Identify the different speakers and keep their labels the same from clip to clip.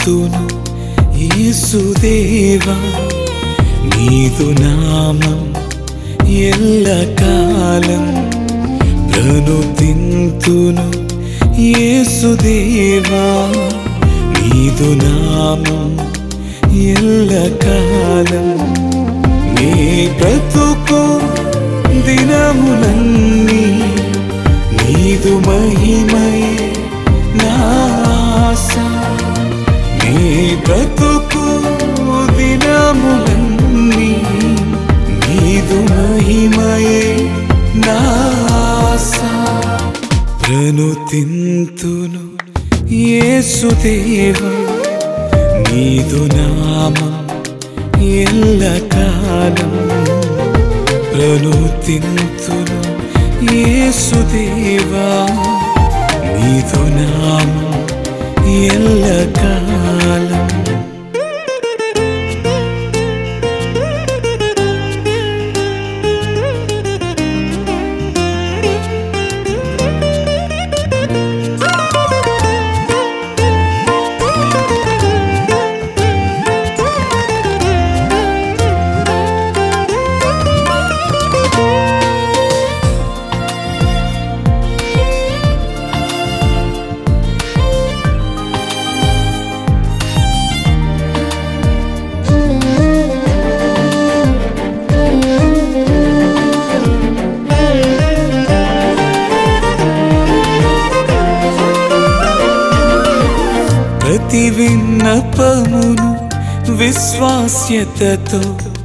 Speaker 1: స్తుతింతును యేసుదేవా నీదు నామం ఎల్లకాలం ప్రణుతింతును యేసుదేవా నీదు నామం ఎల్లకాలం నీ బ్రతుకు దినములన్నీ నీదు మహిమయే నా ఆశ నీ బ్రతుకు దినములన్నీ నీదు మహిమయే నా ఆశ ప్రణుతింతును యేసుదేవా నీదు నామం ఎల్లకాలం ప్రణుతింతును యేసుదేవా నీదు నామం ఎల్లకాలం ప్రతి విన్నపమును విశ్వాస్యతతో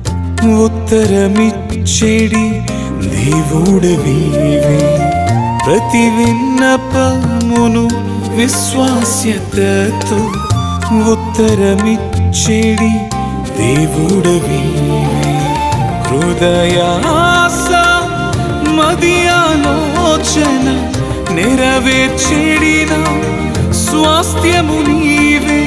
Speaker 1: ఉత్తరమిచ్చేడి దేవుడవీవే ప్రతి విన్నపమును విశ్వాస్యతతో ఉత్తరమిచ్చేడి దేవుడవీవే హృదయాస మది ఆలోచన నెరవేర్చేడిన స్వాస్థ్యము నీవే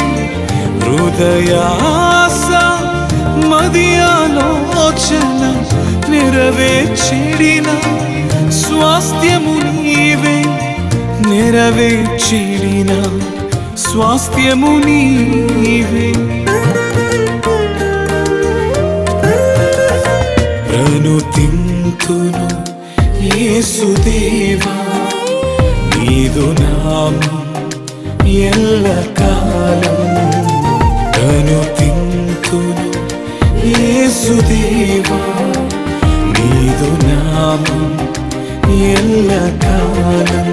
Speaker 1: హృదయాస మది ఆలోచన నెరవేర్చేడిన స్వాస్థ్యము నీవే నెరవేర్చేడిన స్వాస్థ్యము నీవే ప్రణుతింతును యేసుదేవా నీదు నామం ఎల్లకాలం ప్రణుతింతును యేసుదేవా నీదు నామం ఎల్లకాలం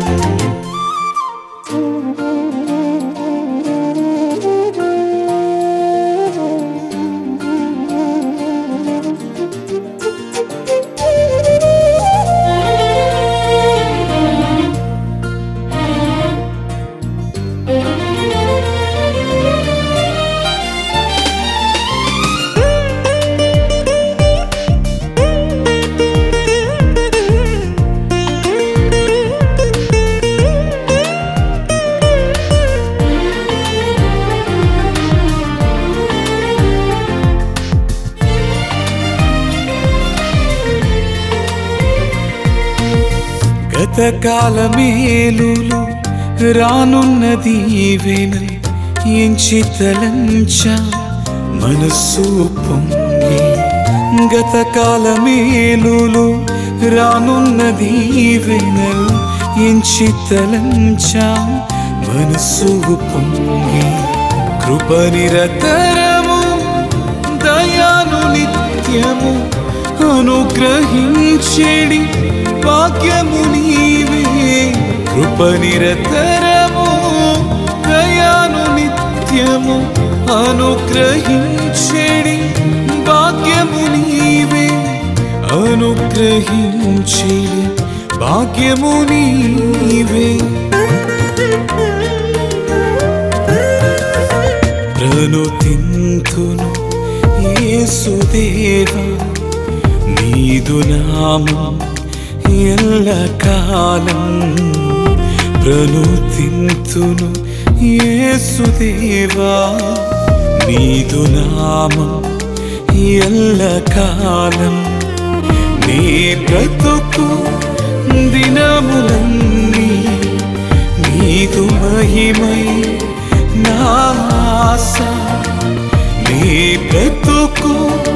Speaker 1: గతకాల మేలులు రానున్నది ఈవెనల్ ఎంచి తలంచ మనస్సు పొంగి గతకాల మేలులు రానున్నది ఈవెనల్ ఎంచి తలంచ మనస్సు పొంగి కృప నిరతరము దయాను నిత్యము అనుగ్రహించేడి భాగ్యము నీవే కృప నిరతరము దయాను నిత్యము అనుగ్రహించేడి భాగ్యము నీవే అనుగ్రహించేడి భాగ్యము నీవే ప్రణుతింతును యేసుదేవా నీదు నామం ఎల్లకాలం ప్రణుతింతును యేసుదేవా నీదు నామం ఎల్లకాలం నీ బ్రతుకు దినములన్నీ నీదు మహిమై నా ఆశ బ్రతుకు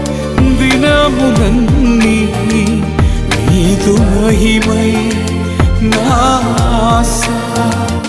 Speaker 1: దినములన్నీ నీదు మహిమై నా ఆశ